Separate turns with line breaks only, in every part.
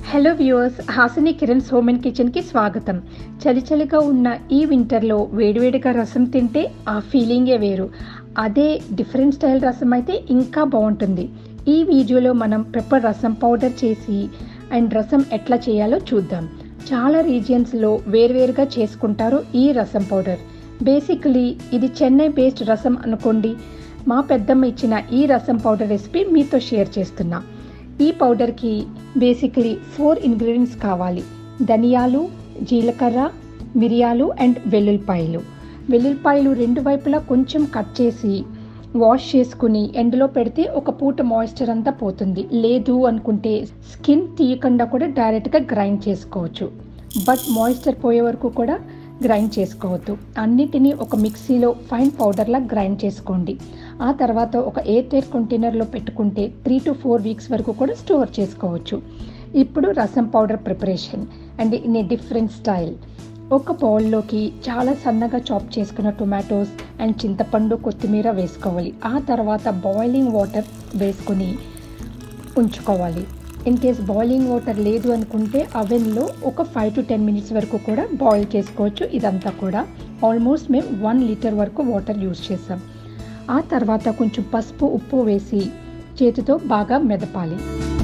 hello viewers Hasini Kiran home and కిచెన్కి స్వాగతం చలి చలిగా ఉన్న ఈ వింటర్లో వేడివేడిగా రసం తింటే ఆ ఫీలింగే వేరు అదే డిఫరెంట్ స్టైల్ రసం అయితే ఇంకా బాగుంటుంది ఈ వీడియోలో మనం పెప్పర్ రసం పౌడర్ చేసి అండ్ రసం ఎట్లా చేయాలో చూద్దాం చాలా రీజియన్స్లో వేరువేరుగా చేసుకుంటారు ఈ రసం పౌడర్ బేసికలీ ఇది చెన్నై బేస్డ్ రసం అనుకోండి మా పెద్దమ్మ ఇచ్చిన ఈ రసం పౌడర్ రెసిపీ మీతో షేర్ చేస్తున్నా ఈ పౌడర్కి బేసికలీ ఫోర్ ఇంగ్రీడియంట్స్ కావాలి ధనియాలు జీలకర్ర మిరియాలు అండ్ వెల్లుల్లిపాయలు వెల్లుల్లిపాయలు రెండు వైపులా కొంచెం కట్ చేసి వాష్ చేసుకుని ఎండలో పెడితే ఒక పూట మాయిశ్చర్ అంతా పోతుంది లేదు అనుకుంటే స్కిన్ తీయకుండా కూడా డైరెక్ట్గా గ్రైండ్ చేసుకోవచ్చు బట్ మాయిశ్చర్ పోయే వరకు కూడా గ్రైండ్ చేసుకోవద్దు అన్నిటినీ ఒక మిక్సీలో ఫైన్ పౌడర్లా గ్రైండ్ చేసుకోండి ఆ తర్వాత ఒక ఎయిర్ టైర్ కంటైనర్లో పెట్టుకుంటే త్రీ టు ఫోర్ వీక్స్ వరకు కూడా స్టోర్ చేసుకోవచ్చు ఇప్పుడు rasam powder preparation and in a different style ఒక బౌల్లోకి చాలా సన్నగా చాప్ చేసుకున్న టొమాటోస్ అండ్ చింతపండు కొత్తిమీర వేసుకోవాలి ఆ తర్వాత బాయిలింగ్ వాటర్ వేసుకొని ఉంచుకోవాలి ఇన్ కేస్ బాయిలింగ్ వాటర్ లేదు అనుకుంటే అవెన్లో ఒక ఫైవ్ టు టెన్ మినిట్స్ వరకు కూడా బాయిల్ చేసుకోవచ్చు ఇదంతా కూడా ఆల్మోస్ట్ మేము వన్ లీటర్ వరకు వాటర్ యూస్ చేసాం ఆ తర్వాత కొంచెం పసుపు ఉప్పు వేసి చేతితో బాగా మెదపాలి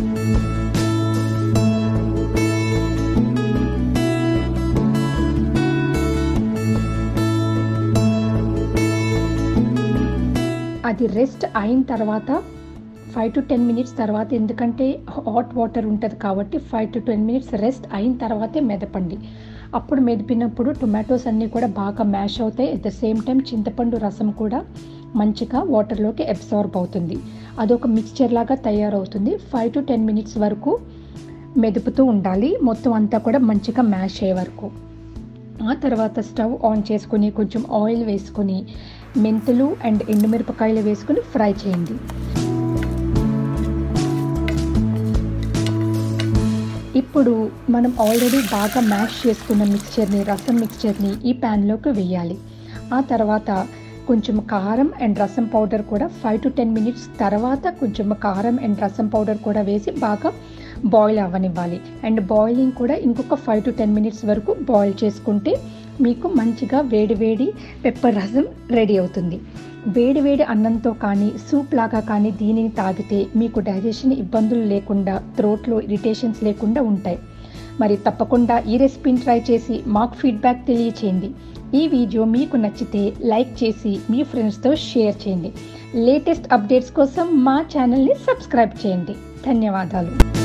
అది రెస్ట్ అయిన తర్వాత ఫైవ్ టు టెన్ మినిట్స్ తర్వాత ఎందుకంటే హాట్ వాటర్ ఉంటుంది కాబట్టి five to ten minutes rest అయిన తర్వాతే మెదపండి అప్పుడు మెదిపినప్పుడు టొమాటోస్ అన్నీ కూడా బాగా మ్యాష్ అవుతాయి అట్ ద సేమ్ టైం చింతపండు రసం కూడా మంచిగా వాటర్లోకి అబ్సార్బ్ అవుతుంది అదొక మిక్స్చర్ లాగా తయారవుతుంది ఫైవ్ టు టెన్ మినిట్స్ వరకు మెదుపుతూ ఉండాలి మొత్తం అంతా కూడా మంచిగా మ్యాష్ అయ్యే వరకు ఆ తర్వాత స్టవ్ ఆన్ చేసుకుని కొంచెం ఆయిల్ వేసుకొని మెంతులు అండ్ ఎండుమిరపకాయలు వేసుకుని ఫ్రై చేయండి ఇప్పుడు మనం ఆల్రెడీ బాగా మ్యాష్ చేసుకున్న మిక్చర్ని రసం మిక్చర్ని ఈ ప్యాన్లోకి వేయాలి ఆ తర్వాత కొంచెం కారం అండ్ రసం పౌడర్ కూడా ఫైవ్ టు టెన్ మినిట్స్ తర్వాత కొంచెం కారం అండ్ రసం పౌడర్ కూడా వేసి బాగా బాయిల్ అవ్వనివ్వాలి అండ్ బాయిలింగ్ కూడా ఇంకొక ఫైవ్ టు టెన్ మినిట్స్ వరకు బాయిల్ చేసుకుంటే మీకు మంచిగా వేడి వేడి పెప్పర్ రసం రెడీ అవుతుంది వేడి వేడి అన్నంతో కానీ సూప్ లాగా కానీ దీనిని తాగితే మీకు డైజెషన్ ఇబ్బందులు లేకుండా థ్రోట్లో ఇరిటేషన్స్ లేకుండా ఉంటాయి మరి తప్పకుండా ఈ రెసిపీని ట్రై చేసి మాకు ఫీడ్బ్యాక్ తెలియచేయండి ఈ వీడియో మీకు నచ్చితే లైక్ చేసి మీ ఫ్రెండ్స్తో షేర్ చేయండి లేటెస్ట్ అప్డేట్స్ కోసం మా ఛానల్ని సబ్స్క్రైబ్ చేయండి ధన్యవాదాలు